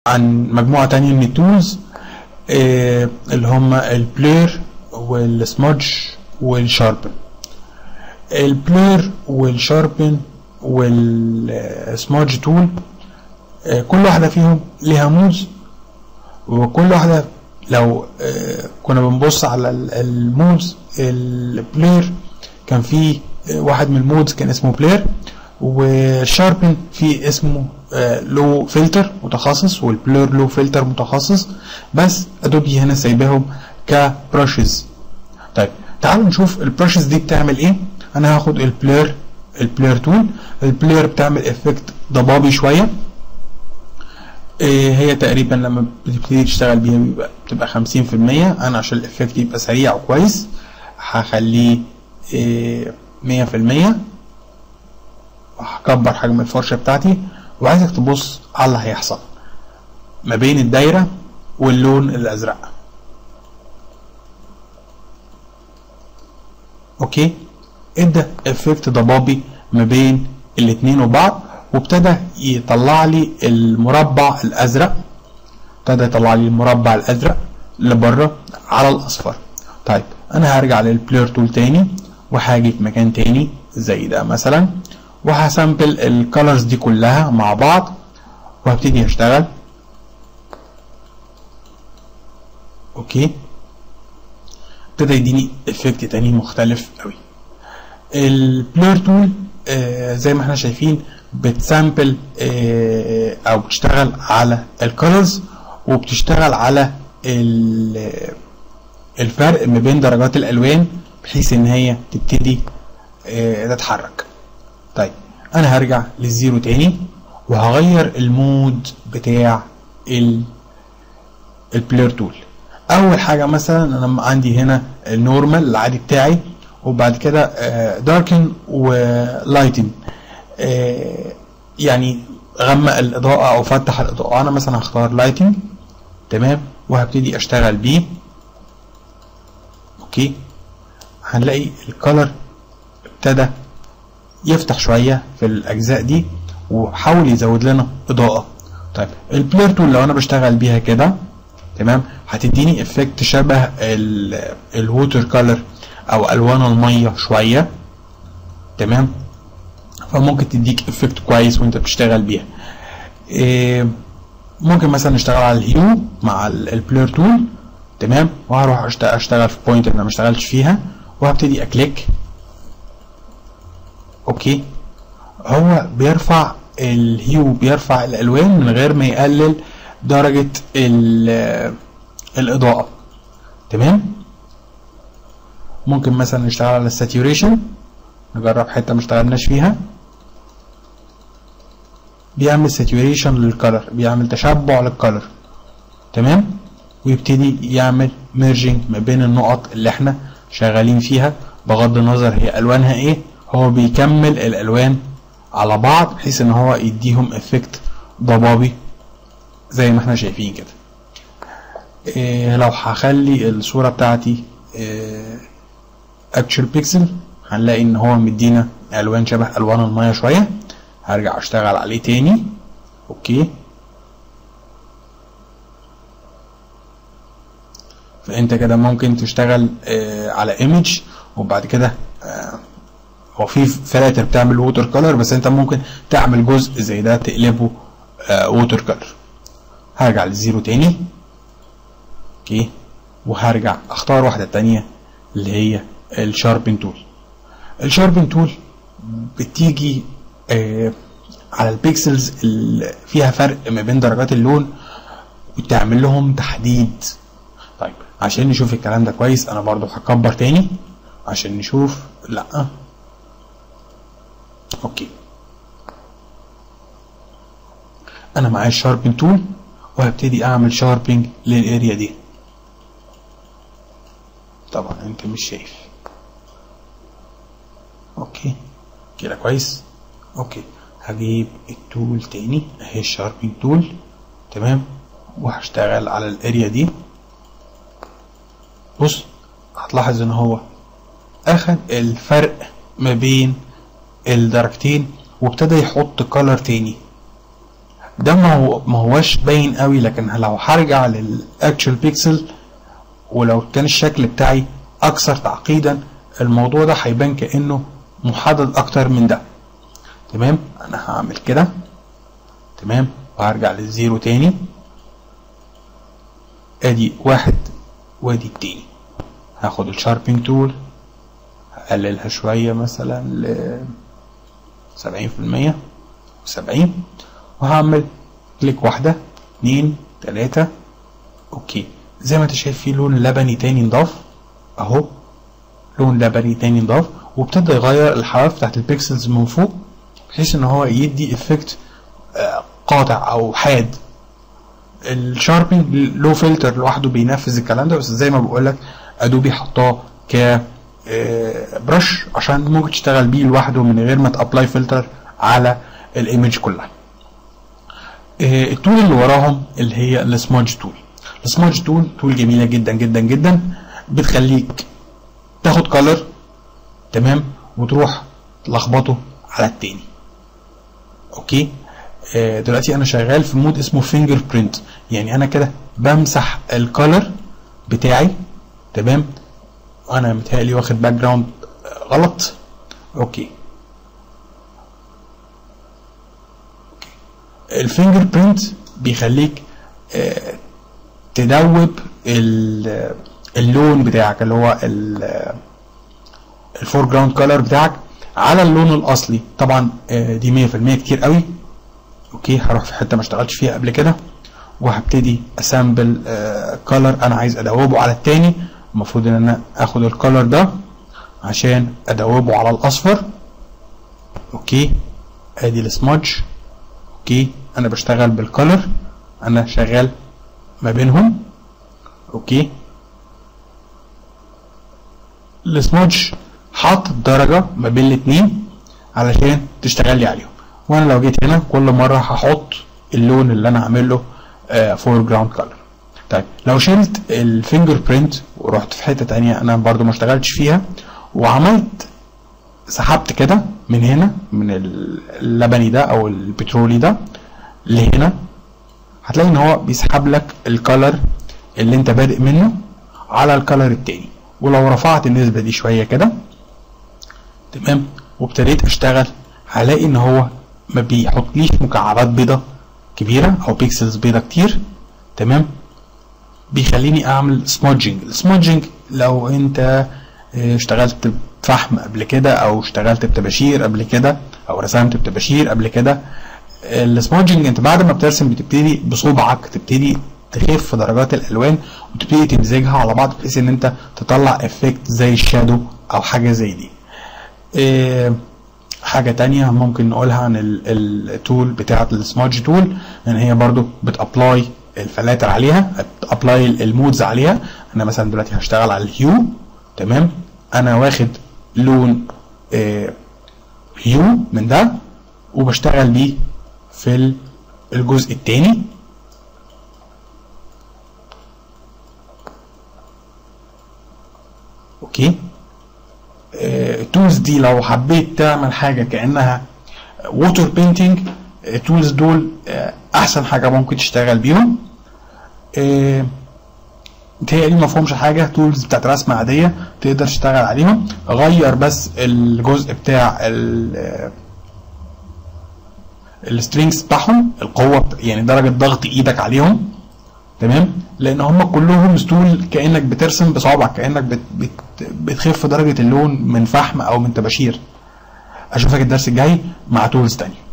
عن مجموعة تانية من التولز آه، اللي هم البلير والسمudge والشاربن البلير والشاربن والسمudge تول آه، كل واحدة فيهم ليها مودز وكل واحدة لو آه، كنا بنبص على ال- المودز البلير كان فيه آه، واحد من المودز كان اسمه بلير والشاربن في اسمه لو فلتر متخصص والبلور لو فلتر متخصص بس ادوبي هنا سايباهم كبراشز طيب تعالوا نشوف البراشز دي بتعمل ايه انا هاخد البلير البلير تول البلير بتعمل افكت ضبابي شويه إيه هي تقريبا لما بتبتدي تشتغل بيها بيبقى بتبقى 50% انا عشان الافكت يبقى سريع وكويس هخليه إيه 100% وهكبر حجم الفرشه بتاعتي وعايزك تبص على اللي هيحصل ما بين الدايره واللون الازرق اوكي ادى افكت ضبابي ما بين الاتنين وبعض وابتدى يطلع لي المربع الازرق ابتدى يطلع لي المربع الازرق لبره على الاصفر طيب انا هرجع للبلير تول تاني وهاجي في مكان تاني زي ده مثلا وهسامبل الكالرز دي كلها مع بعض وهبتدي اشتغل اوكي ابتدى يديني افكت تاني مختلف قوي البلير تول آه زي ما احنا شايفين بتسامبل آه او بتشتغل على الكالرز وبتشتغل على ال- الفرق ما بين درجات الالوان بحيث ان هي تبتدي آه تتحرك طيب انا هرجع للزيرو تاني وهغير المود بتاع ال البلير تول اول حاجه مثلا انا عندي هنا النورمال العادي بتاعي وبعد كده داركن ولايتن يعني غمق الاضاءه او فتح الاضاءه انا مثلا هختار لايتنج تمام وهبتدي اشتغل بيه اوكي هنلاقي الكالر ابتدى يفتح شويه في الاجزاء دي وحاول يزود لنا اضاءه طيب البلير تول لو انا بشتغل بيها كده تمام هتديني افكت شبه الووتر كولر او الوان الميه شويه تمام فممكن تديك افكت كويس وانت بتشتغل بيها إيه ممكن مثلا نشتغل على الهيو مع البلير تول تمام وهروح أشت- اشتغل في بوينت انا ما اشتغلتش فيها وهبتدي اكليك اوكي هو بيرفع الهيو بيرفع الالوان من غير ما يقلل درجة ال- الاضاءة تمام ممكن مثلا نشتغل على الساتوريشن نجرب حتة ما اشتغلناش فيها بيعمل ساتوريشن للكلر بيعمل تشبع للكلر تمام ويبتدي يعمل ميرجنج ما بين النقط اللي احنا شغالين فيها بغض النظر هي الوانها ايه هو بيكمل الالوان على بعض بحيث ان هو يديهم افكت ضبابي زي ما احنا شايفين كده إيه لو هخلي الصورة بتاعتي اكتشر بيكسل هنلاقي ان هو مدينا الوان شبه الوان المية شوية هرجع اشتغل عليه تاني اوكي فانت كده ممكن تشتغل آه على ايمج وبعد كده آه هو في فلاتر بتعمل ووتر كولر بس انت ممكن تعمل جزء زي ده تقلبه آه ووتر كولر هرجع للزيرو تاني اوكي وهرجع اختار واحدة تانية اللي هي الشاربن تول الشاربن تول بتيجي آه على البيكسلز اللي فيها فرق ما بين درجات اللون وتعمل لهم تحديد طيب عشان نشوف الكلام ده كويس انا برضو هكبر تاني عشان نشوف لا اوكي انا معايا الشاربن تول وهبتدي اعمل شاربنج للاريا دي طبعا انت مش شايف اوكي كده كويس اوكي هجيب التول تاني اهي الشاربنج تول تمام وهشتغل على الاريا دي بص هتلاحظ ان هو اخد الفرق ما بين الدرجتين وابتدى يحط كولر تاني ده ما هو ما هوش باين قوي لكن لو هرجع للاكتشوال بيكسل ولو كان الشكل بتاعي اكثر تعقيدا الموضوع ده هيبان كانه محدد اكتر من ده تمام انا هعمل كده تمام وهرجع للزيرو تاني ادي واحد وادي التاني هاخد الشاربينج تول هقللها شوية مثلا ل سبعين في المية وسبعين وهعمل كليك واحدة اتنين تلاتة اوكي زي ما انت شايف في لون لبني تاني نضاف اهو لون لبني تاني نضاف وابتدى يغير الحواف بتاعت البيكسلز من فوق بحيث ان هو يدي افكت قاطع او حاد الشاربينج لو فلتر لوحده بينفذ الكلام ده بس زي ما بقول لك ادوبي حطاه ك برش عشان ممكن تشتغل بيه لوحده من غير ما تابلاي فلتر على الايمج كلها التول اللي وراهم اللي هي السمادج تول السمادج تول تول جميله جدا جدا جدا بتخليك تاخد كولر تمام وتروح تلخبطه على التاني اوكي آه دلوقتي انا شغال في مود اسمه فينجر برينت يعني انا كده بمسح الكولر بتاعي تمام انا متهيألي واخد باك جراوند غلط اوكي الفينجر برينت بيخليك آه تدوب اللون بتاعك اللي هو الفور جراوند كولر بتاعك على اللون الاصلي طبعا آه دي 100% كتير قوي اوكي هروح في حته ما اشتغلتش فيها قبل كده وهبتدي اسامبل آه كولر انا عايز ادوبه على التاني المفروض ان انا اخد الكولر ده عشان ادوبه على الاصفر اوكي ادي السمادج اوكي انا بشتغل بالكولر انا شغال ما بينهم اوكي السمادج حاطط درجه ما بين الاتنين علشان تشتغل لي عليهم وانا لو جيت هنا كل مره هحط اللون اللي انا عامل له فور جراوند كولر طيب لو شلت الفينجر برينت ورحت في حته تانية انا برضو ما اشتغلتش فيها وعملت سحبت كده من هنا من اللبني ده او البترولي ده لهنا هتلاقي ان هو بيسحب لك الكالر اللي انت بادئ منه على الكالر التاني ولو رفعت النسبة دي شوية كده تمام وابتديت اشتغل هلاقي ان هو ما بيحطليش مكعبات بيضة كبيرة او بيكسلز بيضة كتير تمام بيخليني اعمل سمودجنج السمودجنج لو انت اشتغلت بفحم قبل كده او اشتغلت بتباشير قبل كده او رسمت بتباشير قبل كده السمودجنج انت بعد ما بترسم بتبتدي بصبعك تبتدي تخف درجات الالوان وتبتدي تمزجها على بعض بحيث ان انت تطلع افكت زي الشادو او حاجه زي دي اه حاجة تانية ممكن نقولها عن التول بتاعة السمادج تول ان هي برضو بتابلاي الفلاتر عليها ابلاي المودز عليها انا مثلا دلوقتي هشتغل على الهيو تمام انا واخد لون اه هيو من ده وبشتغل بيه في الجزء الثاني اوكي التولز دي لو حبيت تعمل حاجه كانها ووتر بينتنج التولز دول آه احسن حاجه ممكن تشتغل بيهم آه متهيألي ما فيهمش حاجه تولز بتاعت رسم عاديه تقدر تشتغل عليهم غير بس الجزء بتاع السترينجز بتاعهم القوه يعني درجه ضغط ايدك عليهم تمام لان هم كلهم ستول كانك بترسم بصوابعك كانك بت بت بتخف درجه اللون من فحم او من طباشير اشوفك الدرس الجاي مع تولز تانية